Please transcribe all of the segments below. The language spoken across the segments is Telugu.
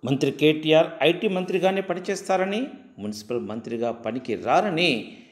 మంత్రి కేటీఆర్ ఐటీ మంత్రిగానే పనిచేస్తారని మున్సిపల్ మంత్రిగా పనికి రారని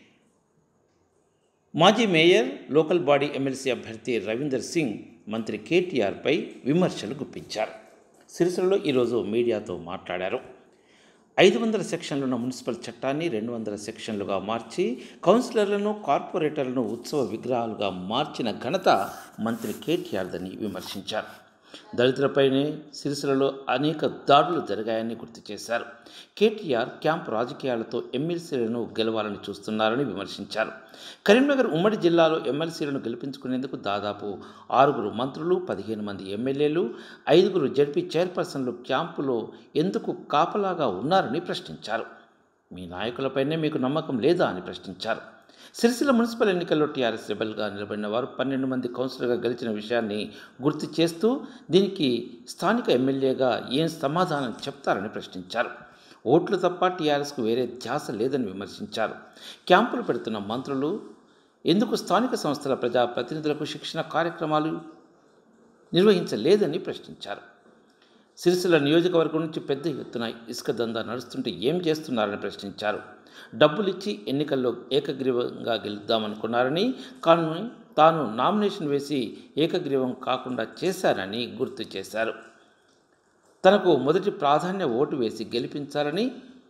మాజీ మేయర్ లోకల్ బాడీ ఎమ్మెల్సీ అభ్యర్థి రవీందర్ సింగ్ మంత్రి కేటీఆర్పై విమర్శలు గుప్పించారు సిరిసిల్లలో ఈరోజు మీడియాతో మాట్లాడారు ఐదు వందల సెక్షన్లున్న మున్సిపల్ చట్టాన్ని రెండు వందల సెక్షన్లుగా మార్చి కౌన్సిలర్లను కార్పొరేటర్లను ఉత్సవ విగ్రహాలుగా మార్చిన ఘనత మంత్రి కేటీఆర్దని విమర్శించారు దళితులపైనే సిరిసిలలో అనేక దాడులు జరిగాయని గుర్తు చేశారు కేటీఆర్ క్యాంప్ రాజకీయాలతో ఎమ్మెల్సీలను గెలవాలని చూస్తున్నారని విమర్శించారు కరీంనగర్ ఉమ్మడి జిల్లాలో ఎమ్మెల్సీలను గెలిపించుకునేందుకు దాదాపు ఆరుగురు మంత్రులు పదిహేను మంది ఎమ్మెల్యేలు ఐదుగురు జడ్పీ చైర్పర్సన్లు క్యాంపులో ఎందుకు కాపలాగా ఉన్నారని ప్రశ్నించారు మీ నాయకులపైనే మీకు నమ్మకం లేదా అని ప్రశ్నించారు సిరిసిల్ల మున్సిపల్ ఎన్నికల్లో టీఆర్ఎస్ రెబల్గా నిలబడిన వారు పన్నెండు మంది కౌన్సిలర్గా గెలిచిన విషయాన్ని గుర్తు చేస్తూ దీనికి స్థానిక ఎమ్మెల్యేగా ఏం సమాధానం చెప్తారని ప్రశ్నించారు ఓట్లు తప్ప టీఆర్ఎస్కు వేరే ధ్యాస లేదని విమర్శించారు క్యాంపులు పెడుతున్న మంత్రులు ఎందుకు స్థానిక సంస్థల ప్రజా ప్రతినిధులకు శిక్షణ కార్యక్రమాలు నిర్వహించలేదని ప్రశ్నించారు సిరిసిల్ల నియోజకవర్గం నుంచి పెద్ద ఎత్తున ఇసుక దందా నడుస్తుంటే ఏం చేస్తున్నారని ప్రశ్నించారు డబ్బులిచ్చి ఎన్నికల్లో ఏకగ్రీవంగా గెలుద్దామనుకున్నారని కానీ తాను నామినేషన్ వేసి ఏకగ్రీవం కాకుండా చేశారని గుర్తు చేశారు తనకు మొదటి ప్రాధాన్య ఓటు వేసి గెలిపించాలని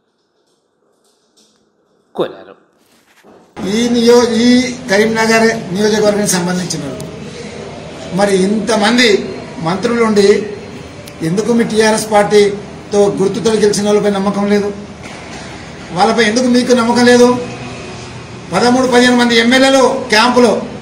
కోరారు ఈ నియో ఈ కరీంనగర్ నియోజకవర్గానికి సంబంధించిన వాళ్ళు. మరి ఇంతమంది మంత్రులు ఉండి ఎందుకు మీ టీఆర్ఎస్ పార్టీతో గుర్తుతో గెలిచిన వాళ్ళపై నమ్మకం లేదు వాళ్ళపై ఎందుకు మీకు నమ్మకం లేదు పదమూడు పదిహేను మంది ఎమ్మెల్యేలు క్యాంపులో